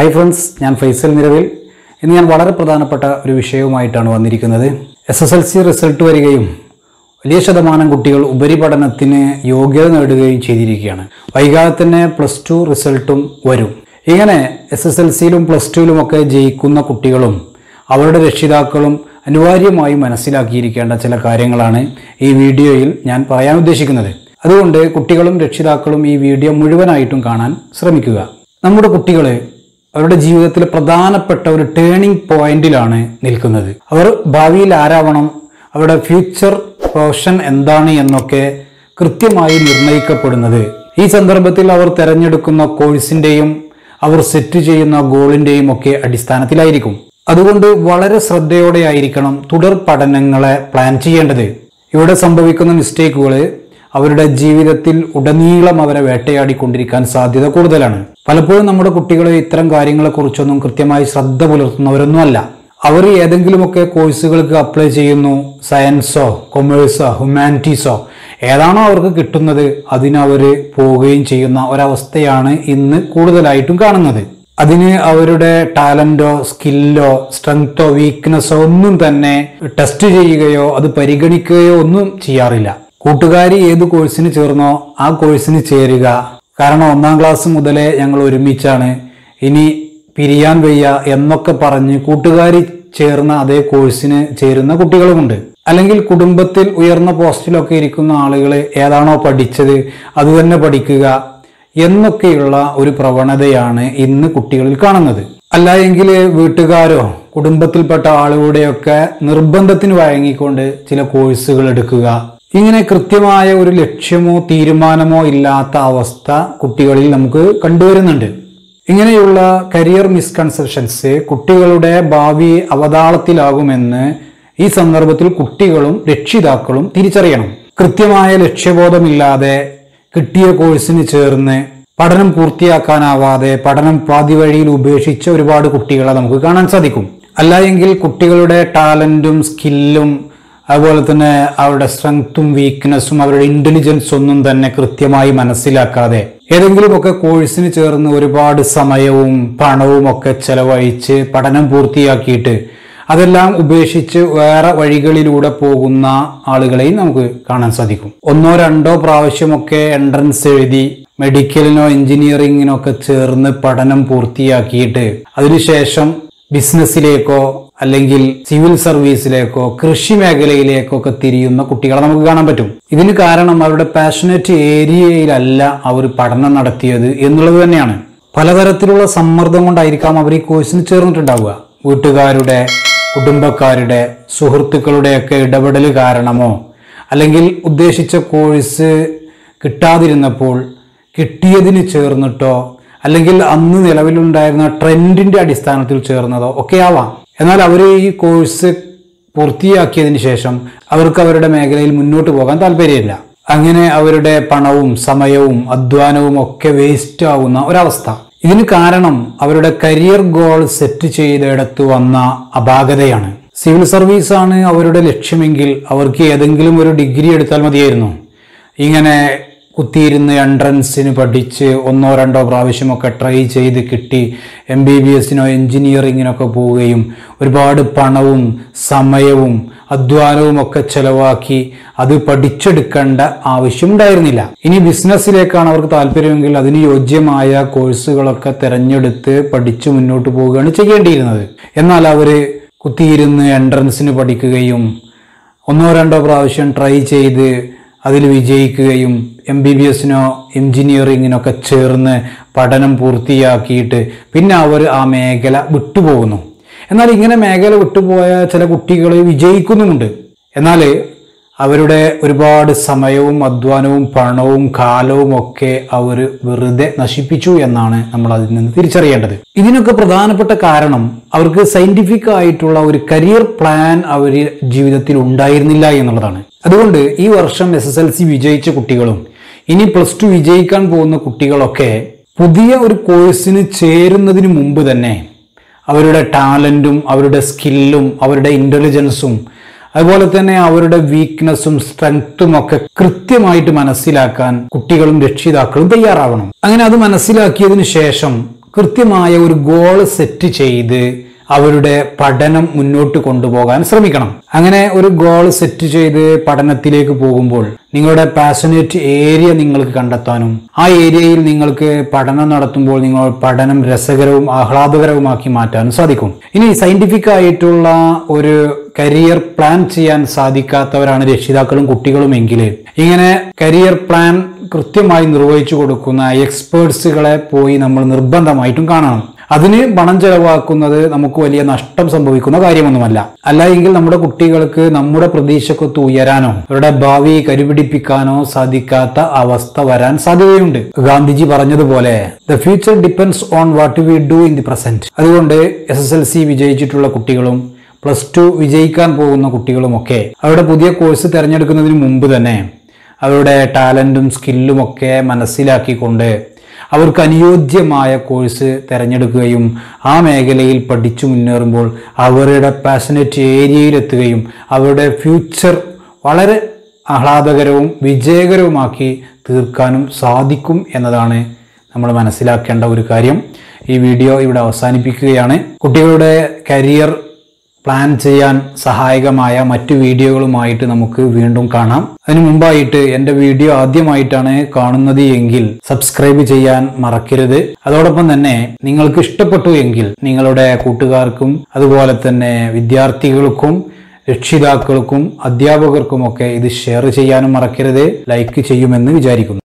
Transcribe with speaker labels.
Speaker 1: hi friends ഞാൻ ഫൈസൽ നിരവിൽ ഇന്ന് ഞാൻ വളരെ പ്രധാനപ്പെട്ട ഒരു വിഷയവുമായിട്ടാണ് വന്നിരിക്കുന്നത് S S L C result വരികയും വലിയ ശതമാനം കുട്ടികൾ ഉപരിപഠനത്തിന് യോഗ്യത നേടുകയും ചെയ്തിരിക്കുകയാണ് വൈകാതെ തന്നെ പ്ലസ് ടു റിസൾട്ടും വരും ഇങ്ങനെ എസ് എസ് എൽ സിയിലും പ്ലസ് ടുവിലും ഒക്കെ ജയിക്കുന്ന കുട്ടികളും അവരുടെ രക്ഷിതാക്കളും അനിവാര്യമായി മനസ്സിലാക്കിയിരിക്കേണ്ട ചില കാര്യങ്ങളാണ് ഈ വീഡിയോയിൽ ഞാൻ പറയാൻ ഉദ്ദേശിക്കുന്നത് അതുകൊണ്ട് കുട്ടികളും രക്ഷിതാക്കളും ഈ വീഡിയോ മുഴുവനായിട്ടും കാണാൻ ശ്രമിക്കുക നമ്മുടെ കുട്ടികൾ അവരുടെ ജീവിതത്തിലെ പ്രധാനപ്പെട്ട ഒരു ടേണിംഗ് പോയിന്റിലാണ് നിൽക്കുന്നത് അവർ ഭാവിയിൽ ആരാവണം അവരുടെ ഫ്യൂച്ചർ പ്രൊഫഷൻ എന്താണ് എന്നൊക്കെ കൃത്യമായി നിർണ്ണയിക്കപ്പെടുന്നത് ഈ സന്ദർഭത്തിൽ അവർ തിരഞ്ഞെടുക്കുന്ന കോഴ്സിന്റെയും അവർ സെറ്റ് ചെയ്യുന്ന ഗോളിന്റെയും ഒക്കെ അടിസ്ഥാനത്തിലായിരിക്കും അതുകൊണ്ട് വളരെ ശ്രദ്ധയോടെ ആയിരിക്കണം തുടർ പഠനങ്ങളെ പ്ലാൻ ചെയ്യേണ്ടത് ഇവിടെ സംഭവിക്കുന്ന മിസ്റ്റേക്കുകൾ അവരുടെ ജീവിതത്തിൽ ഉടനീളം അവരെ വേട്ടയാടിക്കൊണ്ടിരിക്കാൻ സാധ്യത കൂടുതലാണ് പലപ്പോഴും നമ്മുടെ കുട്ടികൾ ഇത്തരം കാര്യങ്ങളെക്കുറിച്ചൊന്നും കൃത്യമായി ശ്രദ്ധ പുലർത്തുന്നവരൊന്നുമല്ല അവർ ഏതെങ്കിലുമൊക്കെ കോഴ്സുകൾക്ക് അപ്ലൈ ചെയ്യുന്നു സയൻസോ കൊമേഴ്സോ ഹ്യൂമാനിറ്റീസോ ഏതാണോ അവർക്ക് കിട്ടുന്നത് അതിനവർ പോവുകയും ചെയ്യുന്ന ഒരവസ്ഥയാണ് ഇന്ന് കൂടുതലായിട്ടും കാണുന്നത് അതിന് അവരുടെ ടാലന്റോ സ്കില്ലോ സ്ട്രെങ്തോ വീക്ക്നെസ്സോ ഒന്നും തന്നെ ടെസ്റ്റ് ചെയ്യുകയോ അത് പരിഗണിക്കുകയോ ഒന്നും ചെയ്യാറില്ല കൂട്ടുകാരി ഏത് കോഴ്സിന് ചേർന്നോ ആ കോഴ്സിന് ചേരുക കാരണം ഒന്നാം ക്ലാസ് മുതലേ ഞങ്ങൾ ഒരുമിച്ചാണ് ഇനി പിരിയാൻ വയ്യ എന്നൊക്കെ പറഞ്ഞ് കൂട്ടുകാരി ചേർന്ന അതേ കോഴ്സിന് ചേരുന്ന കുട്ടികളുമുണ്ട് അല്ലെങ്കിൽ കുടുംബത്തിൽ ഉയർന്ന പോസ്റ്റിലൊക്കെ ഇരിക്കുന്ന ആളുകൾ ഏതാണോ പഠിച്ചത് അത് തന്നെ പഠിക്കുക എന്നൊക്കെയുള്ള ഒരു പ്രവണതയാണ് ഇന്ന് കുട്ടികളിൽ കാണുന്നത് അല്ല എങ്കിൽ വീട്ടുകാരോ കുടുംബത്തിൽപ്പെട്ട ആളുകളുടെയൊക്കെ നിർബന്ധത്തിന് വഴങ്ങിക്കൊണ്ട് ചില കോഴ്സുകൾ എടുക്കുക ഇങ്ങനെ കൃത്യമായ ഒരു ലക്ഷ്യമോ തീരുമാനമോ ഇല്ലാത്ത അവസ്ഥ കുട്ടികളിൽ നമുക്ക് കണ്ടുവരുന്നുണ്ട് ഇങ്ങനെയുള്ള കരിയർ മിസ്കൺസെപ്ഷൻസ് കുട്ടികളുടെ ഭാവി അവതാളത്തിലാകുമെന്ന് ഈ സന്ദർഭത്തിൽ കുട്ടികളും രക്ഷിതാക്കളും തിരിച്ചറിയണം കൃത്യമായ ലക്ഷ്യബോധമില്ലാതെ കിട്ടിയ കോഴ്സിന് ചേർന്ന് പഠനം പൂർത്തിയാക്കാനാവാതെ പഠനം പാതി വഴിയിൽ ഉപേക്ഷിച്ച ഒരുപാട് കുട്ടികളെ നമുക്ക് കാണാൻ സാധിക്കും അല്ല എങ്കിൽ കുട്ടികളുടെ ടാലന്റും സ്കില്ലും അതുപോലെ തന്നെ അവരുടെ സ്ട്രെങ്ത്തും വീക്ക്നെസ്സും അവരുടെ ഇന്റലിജൻസ് ഒന്നും തന്നെ കൃത്യമായി മനസ്സിലാക്കാതെ ഏതെങ്കിലുമൊക്കെ കോഴ്സിന് ചേർന്ന് ഒരുപാട് സമയവും പണവും ഒക്കെ ചെലവഴിച്ച് പഠനം പൂർത്തിയാക്കിയിട്ട് അതെല്ലാം ഉപേക്ഷിച്ച് വേറെ വഴികളിലൂടെ പോകുന്ന ആളുകളെയും നമുക്ക് കാണാൻ സാധിക്കും ഒന്നോ രണ്ടോ പ്രാവശ്യമൊക്കെ എൻട്രൻസ് എഴുതി മെഡിക്കലിനോ എഞ്ചിനീയറിങ്ങിനോ ഒക്കെ ചേർന്ന് പഠനം പൂർത്തിയാക്കിയിട്ട് അതിനുശേഷം ബിസിനസ്സിലേക്കോ അല്ലെങ്കിൽ സിവിൽ സർവീസിലേക്കോ കൃഷി മേഖലയിലേക്കോ ഒക്കെ തിരിയുന്ന കുട്ടികളെ നമുക്ക് കാണാൻ പറ്റും ഇതിന് കാരണം അവരുടെ പാഷനറ്റ് ഏരിയയിലല്ല അവർ പഠനം നടത്തിയത് എന്നുള്ളത് തന്നെയാണ് പലതരത്തിലുള്ള സമ്മർദ്ദം കൊണ്ടായിരിക്കാം അവർ ഈ കോഴ്സിന് ചേർന്നിട്ടുണ്ടാവുക വീട്ടുകാരുടെ കുടുംബക്കാരുടെ സുഹൃത്തുക്കളുടെയൊക്കെ ഇടപെടൽ കാരണമോ അല്ലെങ്കിൽ ഉദ്ദേശിച്ച കോഴ്സ് കിട്ടാതിരുന്നപ്പോൾ കിട്ടിയതിന് ചേർന്നിട്ടോ അല്ലെങ്കിൽ അന്ന് നിലവിലുണ്ടായിരുന്ന ട്രെൻഡിന്റെ അടിസ്ഥാനത്തിൽ ചേർന്നതോ ഒക്കെ ആവാം എന്നാൽ അവർ ഈ കോഴ്സ് പൂർത്തിയാക്കിയതിന് ശേഷം അവർക്ക് അവരുടെ മേഖലയിൽ മുന്നോട്ട് പോകാൻ താല്പര്യമില്ല അങ്ങനെ അവരുടെ പണവും സമയവും അധ്വാനവും ഒക്കെ വേസ്റ്റ് ആവുന്ന ഒരവസ്ഥ ഇതിന് കാരണം അവരുടെ കരിയർ ഗോൾ സെറ്റ് ചെയ്തെടുത്ത് വന്ന അപാകതയാണ് സിവിൽ സർവീസ് ആണ് അവരുടെ ലക്ഷ്യമെങ്കിൽ അവർക്ക് ഏതെങ്കിലും ഒരു ഡിഗ്രി എടുത്താൽ മതിയായിരുന്നു ഇങ്ങനെ കുത്തിയിരുന്ന് എൻട്രൻസിന് പഠിച്ച് ഒന്നോ രണ്ടോ പ്രാവശ്യമൊക്കെ ട്രൈ ചെയ്ത് കിട്ടി എം ബി ബി എസിനോ എഞ്ചിനീയറിങ്ങിനൊക്കെ പോവുകയും ഒരുപാട് പണവും സമയവും അധ്വാനവും ഒക്കെ ചെലവാക്കി അത് പഠിച്ചെടുക്കേണ്ട ആവശ്യമുണ്ടായിരുന്നില്ല ഇനി ബിസിനസ്സിലേക്കാണ് അവർക്ക് താല്പര്യമെങ്കിൽ അതിന് യോജ്യമായ കോഴ്സുകളൊക്കെ തിരഞ്ഞെടുത്ത് പഠിച്ച് മുന്നോട്ട് പോവുകയാണ് ചെയ്യേണ്ടിയിരുന്നത് എന്നാൽ അവർ കുത്തിയിരുന്ന് എൻട്രൻസിന് പഠിക്കുകയും ഒന്നോ രണ്ടോ പ്രാവശ്യം ട്രൈ ചെയ്ത് അതിൽ വിജയിക്കുകയും എം ബി ബി എസിനോ എഞ്ചിനീയറിങ്ങിനൊക്കെ ചേർന്ന് പഠനം പൂർത്തിയാക്കിയിട്ട് പിന്നെ അവർ ആ മേഖല വിട്ടുപോകുന്നു എന്നാൽ ഇങ്ങനെ മേഖല വിട്ടുപോയ ചില കുട്ടികൾ വിജയിക്കുന്നുമുണ്ട് എന്നാൽ അവരുടെ ഒരുപാട് സമയവും അധ്വാനവും പണവും കാലവും ഒക്കെ അവർ വെറുതെ നശിപ്പിച്ചു എന്നാണ് നമ്മൾ അതിൽ നിന്ന് തിരിച്ചറിയേണ്ടത് ഇതിനൊക്കെ പ്രധാനപ്പെട്ട കാരണം അവർക്ക് സയന്റിഫിക് ആയിട്ടുള്ള ഒരു കരിയർ പ്ലാൻ അവർ ജീവിതത്തിൽ ഉണ്ടായിരുന്നില്ല എന്നുള്ളതാണ് അതുകൊണ്ട് ഈ വർഷം എസ് എസ് എൽ സി വിജയിച്ച കുട്ടികളും ഇനി പ്ലസ് ടു വിജയിക്കാൻ പോകുന്ന കുട്ടികളൊക്കെ പുതിയ ഒരു കോഴ്സിന് ചേരുന്നതിന് മുമ്പ് തന്നെ അവരുടെ ടാലൻറ്റും അവരുടെ സ്കില്ലും അവരുടെ ഇൻ്റലിജൻസും അതുപോലെ തന്നെ അവരുടെ വീക്ക്നെസ്സും സ്ട്രെങ്ത്തും ഒക്കെ കൃത്യമായിട്ട് മനസ്സിലാക്കാൻ കുട്ടികളും രക്ഷിതാക്കളും തയ്യാറാവണം അങ്ങനെ അത് മനസ്സിലാക്കിയതിന് ശേഷം കൃത്യമായ ഒരു ഗോൾ സെറ്റ് ചെയ്ത് അവരുടെ പഠനം മുന്നോട്ട് കൊണ്ടുപോകാൻ ശ്രമിക്കണം അങ്ങനെ ഒരു ഗോൾ സെറ്റ് ചെയ്ത് പഠനത്തിലേക്ക് പോകുമ്പോൾ നിങ്ങളുടെ പാഷനേറ്റ് ഏരിയ നിങ്ങൾക്ക് കണ്ടെത്താനും ആ ഏരിയയിൽ നിങ്ങൾക്ക് പഠനം നടത്തുമ്പോൾ നിങ്ങൾ പഠനം രസകരവും ആഹ്ലാദകരവുമാക്കി മാറ്റാനും സാധിക്കും ഇനി സയന്റിഫിക് ആയിട്ടുള്ള ഒരു കരിയർ പ്ലാൻ ചെയ്യാൻ സാധിക്കാത്തവരാണ് രക്ഷിതാക്കളും കുട്ടികളും എങ്കിൽ ഇങ്ങനെ കരിയർ പ്ലാൻ കൃത്യമായി നിർവഹിച്ചു കൊടുക്കുന്ന എക്സ്പേർട്സുകളെ പോയി നമ്മൾ നിർബന്ധമായിട്ടും കാണണം അതിന് പണം ചെലവാക്കുന്നത് നമുക്ക് വലിയ നഷ്ടം സംഭവിക്കുന്ന കാര്യമൊന്നുമല്ല അല്ല എങ്കിൽ നമ്മുടെ കുട്ടികൾക്ക് നമ്മുടെ പ്രതീക്ഷക്കൊത്ത് ഉയരാനോ അവരുടെ ഭാവി കരുപിടിപ്പിക്കാനോ സാധിക്കാത്ത അവസ്ഥ വരാൻ സാധ്യതയുണ്ട് ഗാന്ധിജി പറഞ്ഞതുപോലെ the future depends on what we do in the present അതുകൊണ്ട് എസ് എസ് എൽ സി വിജയിച്ചിട്ടുള്ള കുട്ടികളും പ്ലസ് ടു വിജയിക്കാൻ പോകുന്ന കുട്ടികളുമൊക്കെ അവരുടെ പുതിയ കോഴ്സ് തിരഞ്ഞെടുക്കുന്നതിന് മുമ്പ് തന്നെ അവരുടെ ടാലൻറ്റും സ്കില്ലും ഒക്കെ മനസ്സിലാക്കിക്കൊണ്ട് അവർക്ക് അനുയോജ്യമായ കോഴ്സ് തിരഞ്ഞെടുക്കുകയും ആ മേഖലയിൽ പഠിച്ചു മുന്നേറുമ്പോൾ അവരുടെ പാഷനറ്റ് ഏരിയയിലെത്തുകയും അവരുടെ ഫ്യൂച്ചർ വളരെ ആഹ്ലാദകരവും വിജയകരവുമാക്കി തീർക്കാനും സാധിക്കും എന്നതാണ് നമ്മൾ മനസ്സിലാക്കേണ്ട ഒരു കാര്യം ഈ വീഡിയോ ഇവിടെ അവസാനിപ്പിക്കുകയാണ് കുട്ടികളുടെ കരിയർ പ്ലാൻ ചെയ്യാൻ സഹായകമായ മറ്റു വീഡിയോകളുമായിട്ട് നമുക്ക് വീണ്ടും കാണാം അതിനു മുമ്പായിട്ട് എൻ്റെ വീഡിയോ ആദ്യമായിട്ടാണ് കാണുന്നത് എങ്കിൽ സബ്സ്ക്രൈബ് ചെയ്യാൻ മറക്കരുത് അതോടൊപ്പം തന്നെ നിങ്ങൾക്ക് ഇഷ്ടപ്പെട്ടു എങ്കിൽ നിങ്ങളുടെ കൂട്ടുകാർക്കും അതുപോലെ തന്നെ വിദ്യാർത്ഥികൾക്കും രക്ഷിതാക്കൾക്കും അധ്യാപകർക്കുമൊക്കെ ഇത് ഷെയർ ചെയ്യാനും മറക്കരുത് ലൈക്ക് ചെയ്യുമെന്ന് വിചാരിക്കുന്നു